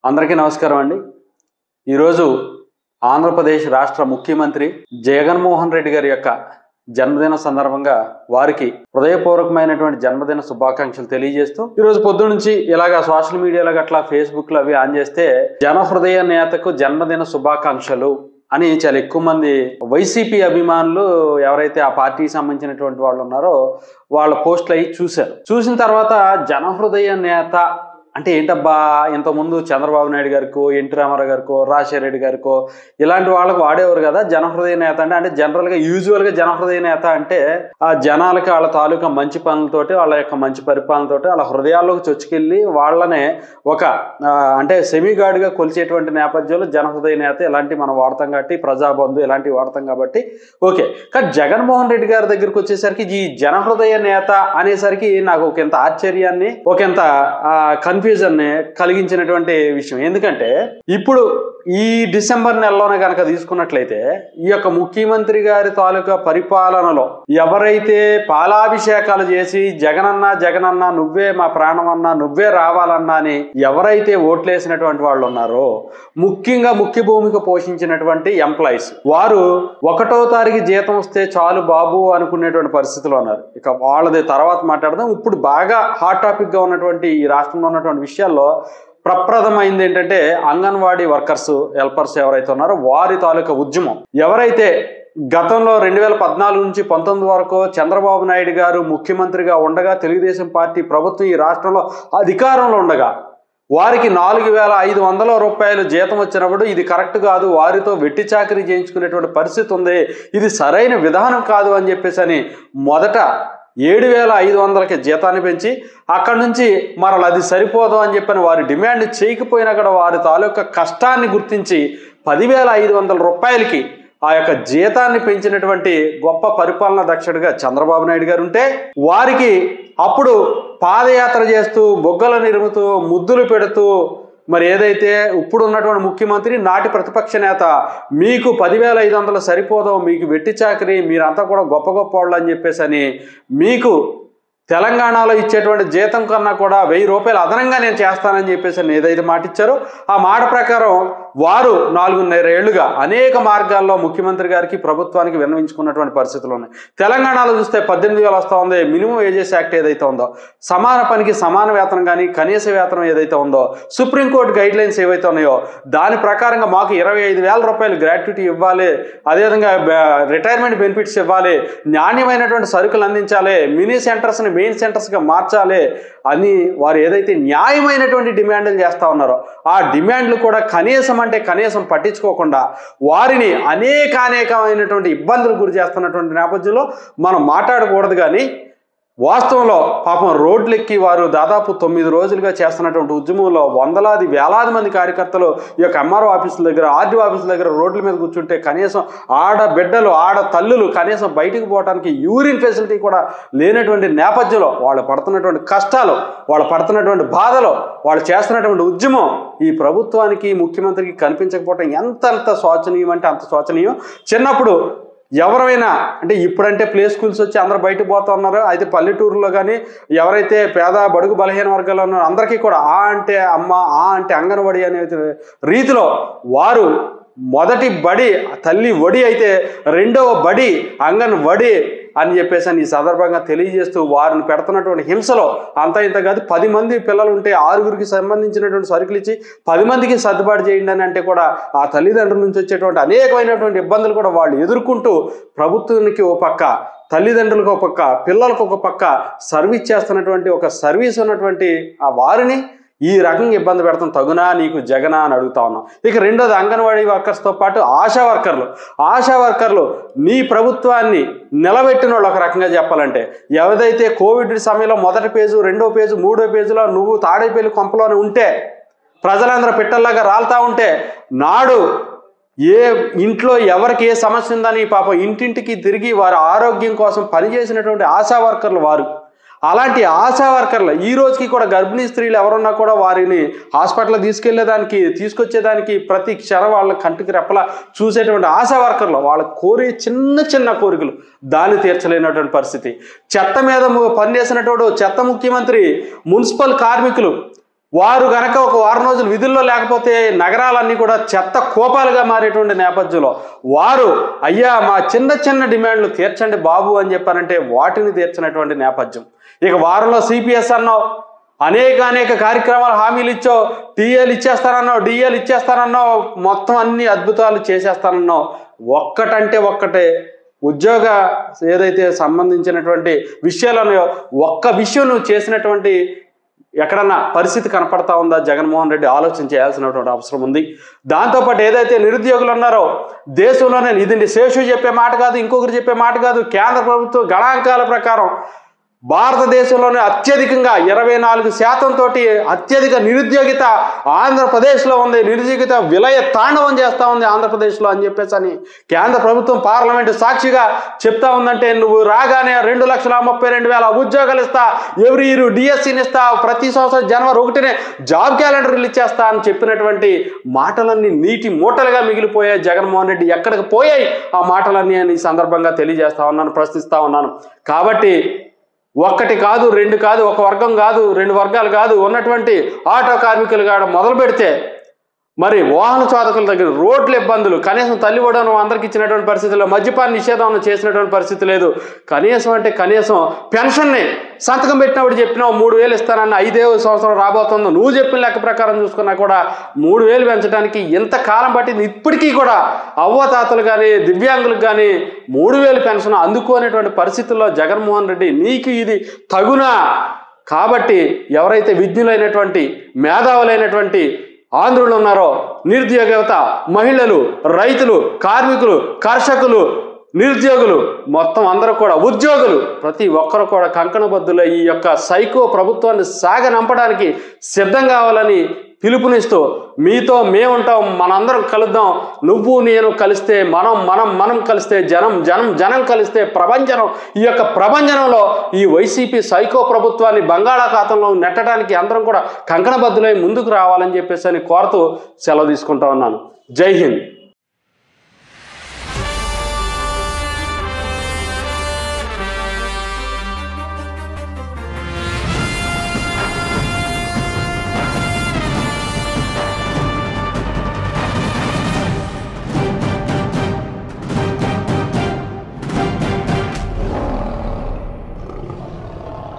అందరికీ నమస్కారం అండి ఈరోజు ఆంధ్రప్రదేశ్ రాష్ట్ర ముఖ్యమంత్రి జగన్మోహన్ రెడ్డి గారి యొక్క జన్మదిన సందర్భంగా వారికి హృదయపూర్వకమైనటువంటి జన్మదిన శుభాకాంక్షలు తెలియజేస్తూ ఈరోజు పొద్దు నుంచి ఇలాగా సోషల్ మీడియాలో గట్లా ఫేస్బుక్ లో అవి ఆన్ చేస్తే జన హృదయ నేతకు జన్మదిన శుభాకాంక్షలు అని చాలా ఎక్కువ మంది వైసీపీ అభిమానులు ఎవరైతే ఆ పార్టీకి సంబంధించినటువంటి వాళ్ళు ఉన్నారో వాళ్ళ పోస్టులు అవి చూశారు చూసిన తర్వాత జనహృదయ నేత అంటే ఏంటబ్బా ఇంతకుముందు చంద్రబాబు నాయుడు గారికో ఎన్టీ రామారావు గారికో రాజశేఖర రెడ్డి గారికో ఇలాంటి వాళ్ళకు వాడేవారు కదా జనహృదయ నేత అంటే అంటే జనరల్గా యూజువల్గా జనహృదయ నేత అంటే ఆ జనాలకి వాళ్ళ తాలూకా మంచి పనులతోటి వాళ్ళ యొక్క మంచి పరిపాలనతోటి వాళ్ళ హృదయాల్లోకి చొచ్చుకెళ్ళి వాళ్ళనే ఒక ఆ, అంటే సెమీ గార్డ్గా కొలిచేటువంటి నేపథ్యంలో జనహృదయ నేత ఇలాంటివి మనం వాడతాం కాబట్టి ప్రజాబంధు ఇలాంటివి వాడతాం కాబట్టి ఓకే కానీ జగన్మోహన్ రెడ్డి గారి దగ్గరికి వచ్చేసరికి ఈ జనహృదయ నేత అనేసరికి నాకు ఒక ఎంత ఆశ్చర్యాన్ని ఒక ఎంత కన్ఫ్యూజన్ కలిగించినటువంటి విషయం ఎందుకంటే ఇప్పుడు ఈ డిసెంబర్ నెలలోనే కనుక తీసుకున్నట్లయితే ఈ యొక్క ముఖ్యమంత్రి గారి తాలూకా పరిపాలనలో ఎవరైతే పాలాభిషేకాలు చేసి జగనన్న జగనన్న నువ్వే మా ప్రాణం అన్నా నువ్వే రావాలన్నా అని ఎవరైతే ఓట్లేసినటువంటి వాళ్ళు ఉన్నారో ముఖ్యంగా ముఖ్య భూమిక పోషించినటువంటి ఎంప్లాయీస్ వారు ఒకటో తారీఖు జీతం వస్తే చాలు బాబు అనుకునేటువంటి పరిస్థితిలో ఉన్నారు ఇక వాళ్ళది తర్వాత మాట్లాడదాం ఇప్పుడు బాగా హాట్ టాపిక్ గా ఉన్నటువంటి ఈ రాష్ట్రంలో ఉన్నటువంటి విషయాల్లో ప్రప్రథమైంది ఏంటంటే అంగన్వాడీ వర్కర్స్ హెల్పర్స్ ఎవరైతే ఉన్నారో వారి తాలూకా ఉద్యమం ఎవరైతే గతంలో రెండు వేల పద్నాలుగు నుంచి పంతొమ్మిది వరకు చంద్రబాబు నాయుడు గారు ముఖ్యమంత్రిగా ఉండగా తెలుగుదేశం పార్టీ ప్రభుత్వం ఈ రాష్ట్రంలో అధికారంలో ఉండగా వారికి నాలుగు వేల ఐదు వందల రూపాయలు జీతం వచ్చినప్పుడు ఇది కరెక్ట్ కాదు వారితో వెట్టి చాకరీ చేయించుకునేటువంటి పరిస్థితి ఉంది ఇది సరైన విధానం కాదు అని చెప్పేసి అని మొదట ఏడు వేల ఐదు వందలకి జీతాన్ని పెంచి అక్కడి నుంచి మరల అది సరిపోదు అని చెప్పని వారి డిమాండ్ చేయకపోయినా కూడా వారి తాలూకా కష్టాన్ని గుర్తించి పదివేల ఐదు వందల రూపాయలకి ఆ యొక్క జీతాన్ని పెంచినటువంటి గొప్ప పరిపాలనా దక్షుడిగా చంద్రబాబు నాయుడు గారు ఉంటే వారికి అప్పుడు పాదయాత్ర చేస్తూ బొగ్గలు నిరుముతూ ముద్దులు పెడుతూ మరి ఏదైతే ఇప్పుడు ఉన్నటువంటి ముఖ్యమంత్రి నాటి ప్రతిపక్ష నేత మీకు పదివేల ఐదు వందలు సరిపోదో మీకు వెట్టి చాకరీ మీరంతా కూడా గొప్ప గొప్ప వాళ్ళు అని చెప్పేసి అని మీకు తెలంగాణలో ఇచ్చేటువంటి జీతం కన్నా కూడా వెయ్యి రూపాయలు అదనంగా నేను చేస్తానని చెప్పేసి అని ఏదైతే మాట ఇచ్చారో ఆ మాట ప్రకారం వారు నాలుగున్నర ఏళ్లుగా అనేక మార్గాల్లో ముఖ్యమంత్రి గారికి ప్రభుత్వానికి విన్నవించుకున్నటువంటి పరిస్థితులు ఉన్నాయి తెలంగాణలో చూస్తే పద్దెనిమిది వేలు వస్తూ ఉంది మినిమం వేజెస్ యాక్ట్ ఏదైతే ఉందో సమాన పనికి సమాన వేతనం కానీ కనీస వేతనం ఏదైతే ఉందో సుప్రీంకోర్టు గైడ్ లైన్స్ ఏవైతే ఉన్నాయో దాని ప్రకారంగా మాకు ఇరవై ఐదు వేల రూపాయలు గ్రాట్యుటీ ఇవ్వాలి అదేవిధంగా రిటైర్మెంట్ బెనిఫిట్స్ ఇవ్వాలి నాణ్యమైనటువంటి సరుకులు అందించాలి మినీ సెంటర్స్ని మెయిన్ సెంటర్స్గా మార్చాలి అని వారు ఏదైతే న్యాయమైనటువంటి డిమాండ్లు చేస్తూ ఉన్నారో ఆ డిమాండ్లు కూడా కనీసం అంటే కనీసం పట్టించుకోకుండా వారిని అనేక అనేకమైనటువంటి ఇబ్బందులు గురి చేస్తున్నటువంటి నేపథ్యంలో మనం మాట్లాడకూడదు కానీ వాస్తవంలో పాపం రోడ్లెక్కి వారు దాదాపు తొమ్మిది రోజులుగా చేస్తున్నటువంటి ఉద్యమంలో వందలాది వేలాది మంది కార్యకర్తలు ఈ యొక్క ఎంఆర్ఓ ఆఫీసుల దగ్గర ఆర్డీఓ ఆఫీసుల దగ్గర రోడ్ల మీద కూర్చుంటే కనీసం ఆడ బిడ్డలు ఆడ తల్లులు కనీసం బయటికి పోవడానికి యూరిన్ ఫెసిలిటీ కూడా లేనటువంటి నేపథ్యంలో వాళ్ళు పడుతున్నటువంటి కష్టాలు వాళ్ళు పడుతున్నటువంటి బాధలు వాళ్ళు చేస్తున్నటువంటి ఉద్యమం ఈ ప్రభుత్వానికి ముఖ్యమంత్రికి కనిపించకపోవటం ఎంతంత శోచనీయం అంటే అంత శోచనీయం చిన్నప్పుడు ఎవరైనా అంటే ఇప్పుడంటే ప్లే స్కూల్స్ వచ్చి అందరూ బయటకు పోతా ఉన్నారు అయితే పల్లెటూరులో కానీ ఎవరైతే పేద బడుగు బలహీన వర్గాల్లో ఉన్నారో అందరికీ కూడా ఆ అంటే అమ్మ ఆ అంటే అంగన్వాడి అనే రీతిలో వారు మొదటి బడి తల్లి వడి అయితే రెండవ బడి అంగన్వడి అని చెప్పేసి అని ఈ సందర్భంగా తెలియజేస్తూ వారిని పెడుతున్నటువంటి హింసలో అంత ఇంత కాదు పది మంది పిల్లలు ఉంటే ఆరుగురికి సంబంధించినటువంటి సరుకులు ఇచ్చి పది మందికి సర్దుబాటు చేయండి అని అంటే కూడా ఆ తల్లిదండ్రుల నుంచి వచ్చేటువంటి అనేకమైనటువంటి ఇబ్బందులు కూడా వాళ్ళు ఎదుర్కొంటూ ప్రభుత్వానికి ఓ పక్క తల్లిదండ్రులకు ఒక పక్క పిల్లలకు ఒక పక్క సర్వీస్ చేస్తున్నటువంటి ఒక సర్వీస్ ఉన్నటువంటి ఆ వారిని ఈ రకంగా ఇబ్బంది పెడతాం తగునా నీకు జగనా అని అడుగుతా ఉన్నాం ఇక రెండోది అంగన్వాడీ వర్కర్స్తో పాటు ఆశా వర్కర్లు ఆశా వర్కర్లు నీ ప్రభుత్వాన్ని నిలబెట్టిన వాళ్ళు ఒక రకంగా చెప్పాలంటే ఎవరైతే కోవిడ్ సమయంలో మొదటి పేజు రెండో పేజు మూడో పేజీలో నువ్వు తాడేపల్లి కొంపలోనే ఉంటే ప్రజలందరూ పిట్టల్లాగా రాలుతా ఉంటే నాడు ఏ ఇంట్లో ఎవరికి ఏ సమస్య ఉందని పాపం ఇంటింటికి తిరిగి వారి ఆరోగ్యం కోసం పనిచేసినటువంటి ఆశా వర్కర్లు వారు అలాంటి ఆశా వర్కర్లు ఈ రోజుకి కూడా గర్భిణీ స్త్రీలు ఎవరున్నా కూడా వారిని హాస్పిటల్ తీసుకెళ్లేదానికి తీసుకొచ్చేదానికి ప్రతి క్షణం వాళ్ళ కంటికి రెప్పలా చూసేటువంటి ఆశా వర్కర్లు వాళ్ళ కోరే చిన్న చిన్న కోరికలు దాన్ని తీర్చలేనటువంటి పరిస్థితి చెత్త మీద ము- పనిచేసినటువంటి చెత్త ముఖ్యమంత్రి మున్సిపల్ కార్మికులు వారు గనక ఒక వారం రోజులు విధుల్లో లేకపోతే నగరాలన్నీ కూడా చెత్త కోపాలుగా మారేటువంటి నేపథ్యంలో వారు అయ్యా మా చిన్న చిన్న డిమాండ్లు తీర్చండి బాబు అని చెప్పారంటే వాటిని తీర్చినటువంటి నేపథ్యం ఇక వారంలో సిపిఎస్ అన్నావు అనేక అనేక కార్యక్రమాలు హామీలు ఇచ్చావు టీఏలు ఇచ్చేస్తానన్నావు డిఏలు ఇచ్చేస్తానన్నావు మొత్తం అన్ని అద్భుతాలు చేసేస్తానన్నావు ఒక్కటంటే ఒక్కటే ఉద్యోగ ఏదైతే సంబంధించినటువంటి విషయాలు ఉన్నాయో ఒక్క విషయం నువ్వు చేసినటువంటి ఎక్కడన్నా పరిస్థితి కనపడతా ఉందా జగన్మోహన్ రెడ్డి ఆలోచన చేయాల్సినటువంటి అవసరం ఉంది దాంతోపాటు ఏదైతే నిరుద్యోగులు ఉన్నారో దేశంలోనే ఇది శేషు చెప్పే మాట కాదు ఇంకొకరు చెప్పే మాట కాదు కేంద్ర ప్రభుత్వ గణాంకాల ప్రకారం భారతదేశంలోనే అత్యధికంగా ఇరవై నాలుగు శాతం తోటి అత్యధిక నిరుద్యోగిత ఆంధ్రప్రదేశ్లో ఉంది నిరుద్యోగిత విలయ తాండవం చేస్తూ ఉంది ఆంధ్రప్రదేశ్లో అని చెప్పేసి అని కేంద్ర ప్రభుత్వం పార్లమెంటు సాక్షిగా చెప్తా ఉందంటే నువ్వు రాగానే రెండు లక్షల ముప్పై రెండు వేల ఉద్యోగాలు ఇస్తా ఎవ్రీ ఇయర్ డిఎస్సీని ఇస్తా ప్రతి సంవత్సరం జనవరి ఒకటినే జాబ్ క్యాలెండర్ రిలీజ్ చేస్తా అని చెప్పినటువంటి మాటలన్నీ నీటి మూటలుగా మిగిలిపోయాయి జగన్మోహన్ రెడ్డి ఎక్కడికి పోయాయి ఆ మాటలన్నీ అని ఈ సందర్భంగా తెలియజేస్తా ఉన్నాను ప్రశ్నిస్తా ఉన్నాను కాబట్టి ఒక్కటి కాదు రెండు కాదు ఒక వర్గం కాదు రెండు వర్గాలు కాదు ఉన్నటువంటి ఆటో కార్మికులు కాడ మొదలు పెడితే మరి వాహన చోదకుల దగ్గర రోడ్ల ఇబ్బందులు కనీసం తల్లి ఓడను అందరికి ఇచ్చినటువంటి పరిస్థితుల్లో మద్యపాన నిషేధం చేసినటువంటి పరిస్థితి లేదు కనీసం అంటే కనీసం పెన్షన్ని సంతకం పెట్టినప్పుడు చెప్పినావు మూడు వేలు ఇస్తానన్న ఐదే సంవత్సరం రాబోతుందో నువ్వు చెప్పిన లెక్క ప్రకారం చూసుకున్నా కూడా మూడు వేలు పెంచడానికి ఎంత కాలం పట్టింది ఇప్పటికీ కూడా అవ్వతాతలు కానీ దివ్యాంగులకు కానీ మూడు వేలు పెన్షన్ అందుకోనేటువంటి పరిస్థితుల్లో జగన్మోహన్ రెడ్డి నీకు ఇది తగునా కాబట్టి ఎవరైతే విజ్ఞులైనటువంటి మేధావులైనటువంటి ఆంధ్రులు ఉన్నారో నిరుద్యోగ యువత మహిళలు రైతులు కార్మికులు కర్షకులు నిరుద్యోగులు మొత్తం అందరూ కూడా ఉద్యోగులు ప్రతి ఒక్కరు కూడా కంకణబద్దుల ఈ యొక్క సైకో ప్రభుత్వాన్ని సాగనంపడానికి సిద్ధం కావాలని పిలుపునిస్తూ మీతో మేముంటాం మనందరం కలుద్దాం నువ్వు నేను కలిస్తే మనం మనం మనం కలిస్తే జనం జనం జనం కలిస్తే ప్రభంజనం ఈ యొక్క ప్రభంజనంలో ఈ వైసీపీ సైకో ప్రభుత్వాన్ని బంగాళాఖాతంలో నెట్టడానికి అందరం కూడా కంకణబద్దులై ముందుకు రావాలని చెప్పేసి అని కోరుతూ సెలవు తీసుకుంటా ఉన్నాను జై హింద్